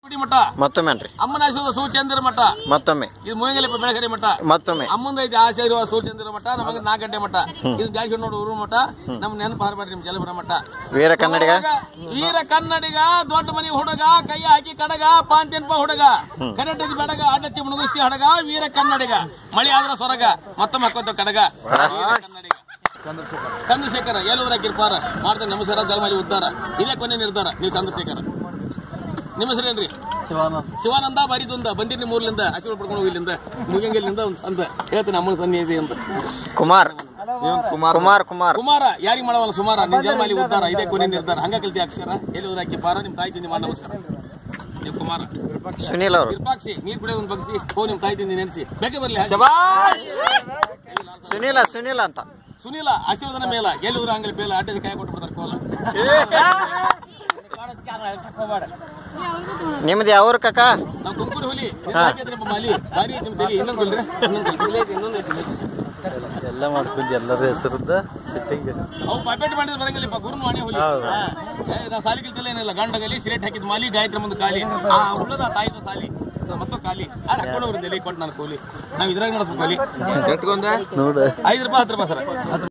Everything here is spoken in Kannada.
ಗುಡಿ ಮಠ ಮತ್ತೊಮ್ಮೆ ಅನ್ರಿ ಅಮ್ಮನಾಶದ ಸೂಚಂದ್ರ ಮಠ ಮತ್ತೊಮ್ಮೆ ಇದು ಮುಯಂಗಲಿಪ್ಪ ಬೆಳಗರಿ ಮಠ ಮತ್ತೊಮ್ಮೆ ಅಮ್ಮಂದ ಐತಿ ಆಶೀರ್ವಾದ ಸೂಚಂದ್ರ ಮಠ ನಮಗೆ ನಾಲ್ಕು ಗಂಟೆ ಮಠ ಇದು ಜಾಸ್ತಿ ನೋಡು ಊರು ಮಠ ನಮ್ ನೆನಪು ಹಾರಬೇಡ್ರಿ ನಿಮ್ ಜಲಪುರ ಮಠ ವೀರ ಕನ್ನಡಿಗ ವೀರ ಕನ್ನಡಿಗ ದೊಡ್ಡ ಮನಿ ಹುಡುಗ ಕೈ ಹಾಕಿ ಕಡಗ ಪಾಂತಿನ್ಪ ಹುಡುಗ ಕನ್ನಡ ಬೆಡಗ ಅಡ್ಡಚ್ಚಿ ಮುಣಗುಸ್ತಿ ಹಡಗ ವೀರ ಕನ್ನಡಿಗ ಮಳಿ ಆದ್ರ ಸೊರಗ ಮತ್ತೊಮ್ಮೆ ಹಾಕೋತ ಕಡಗ ವೀರ ಕನ್ನಡಿಗ ಚಂದ್ರಶೇಖರ ಎಲ್ಲೂರ ಕಿರ್ಪಾರ ಮಾಡ್ತಾನೆ ನಮಸ್ಕಾರ ಜಲಮಲಿ ಉದ್ದಾರ ಇದೇ ಕೊನೆ ನಿರ್ಧಾರ ನೀವು ಚಂದ್ರಶೇಖರ ನಿಮ್ಮ ಹೆಸರೇನ್ರಿ ಶಿವಾನಂದ ಬರಿದುಂದ ಬಂದಿರಿ ನಿಮ್ಮ ಊರ್ಲಿಂದ ಆಶೀರ್ವಾದ ಪಡ್ಕೊಂಡು ಹೋಗಿ ಇಲ್ಲಿಂದ ಮುಗಿಯಂಗಿಲ್ಲಿಂದ ಒಂದು ಸಂದ ಹೇಳ್ತೀನಿ ಅಮ್ಮನ ಸನ್ನಿಧಿ ಅಂತ ಕುಮಾರ್ ಕುಮಾರ್ ಕುಮಾರ್ ಕುಮಾರ ಯಾರಿಗೆ ಮಾಡವಲ್ಲ ಸುಮಾರ ನಿಮ್ ಜನ್ಮಲ್ಲಿ ಉದ್ದಾರ ಇದೇ ಕೊನೆ ನಿರ್ಧಾರ ಹಂಗ ಕಲ್ತಿ ಅಕ್ಷರ ಎಲ್ಲಿ ಓದಾಕಿ ಪಾರ ನಿಮ್ ತಾಯಿ ತಿಂದಿ ಮಾಡಿ ನಮಸ್ಕಾರ ನೀವು ಕುಮಾರ ಸುನೀಲ್ ಅವರು ವಿರೂಪಾಕ್ಷಿ ನೀರ್ ಕುಡಿಯೋದು ಒಂದು ಬಗ್ಸಿ ಹೋ ನಿಮ್ ತಾಯಿ ತಿಂದಿ ನೆನೆಸಿ ಬೇಕೆ ಬರ್ಲಿ ಸುನೀಲ ಸುನೀಲ ಅಂತ ಸುನೀಲ ಆಶೀರ್ವಾದನ ಮೇಲ ಎಲ್ಲಿ ಊರ ಹಂಗಲಿ ಬೇಲ ಅಡ್ಡದ ಕಾಯಿ ಕೊಟ್ಟು ಬಿಡ್ತಾರೆ ಕೋಲ ನಿಮ್ದು ಯಾವ್ರ ಕಾಕ ನಾವು ಕುಂಕುಡಿ ಹುಲಿ ನಿಮ್ ಹಾಕಿದ್ರಿ ಮಾಲಿ ಬಾರಿ ಐತಿ ನಿಮ್ ತಲಿ ಇನ್ನೊಂದು ಕೊಡ್ರಿ ಇನ್ನೊಂದು ಕೊಡ್ರಿ. ಎಲ್ಲ ಮಾಡ್ಕೊಂಡು ಎಲ್ಲರ ಹೆಸರದ ಸಿಟ್ಟಿಂಗ್ ಅವು ಪೈಪೇಟ್ ಮಾಡಿದ್ರೆ ಬರಂಗಿಲ್ಲಪ್ಪ ಗುರುನ್ ಮಾಡಿ ಹುಲಿ ಏ, ನಾ ಸಾಲಿ ಕಲ್ತಿಲ್ಲ ಏನಿಲ್ಲ ಗಂಡಗಲಿ ಸಿಲೆಟ್ ಹಾಕಿದ್ ಮಾಲಿ ಗಾಯತ್ರಿ ಮುಂದೆ ಖಾಲಿ ಆ ಉಳ್ಳದ ತಾಯಿದ ಸಾಲಿ ಮತ್ತು ಖಾಲಿ ಅದು ಹಾಕೊಂಡು ಅವ್ರದ್ದು ಎಲ್ಲಿ ಕೊಟ್ಟು ನಾನು ಕೂಲಿ ನಾವ್ ಇದ್ರಾಗ ನಡೆಸ್ಬೇಕು ಕೂಲಿ ನೋಡು ಐದು ರೂಪಾಯಿ ಹತ್ತು ರೂಪಾಯಿ ಸರ್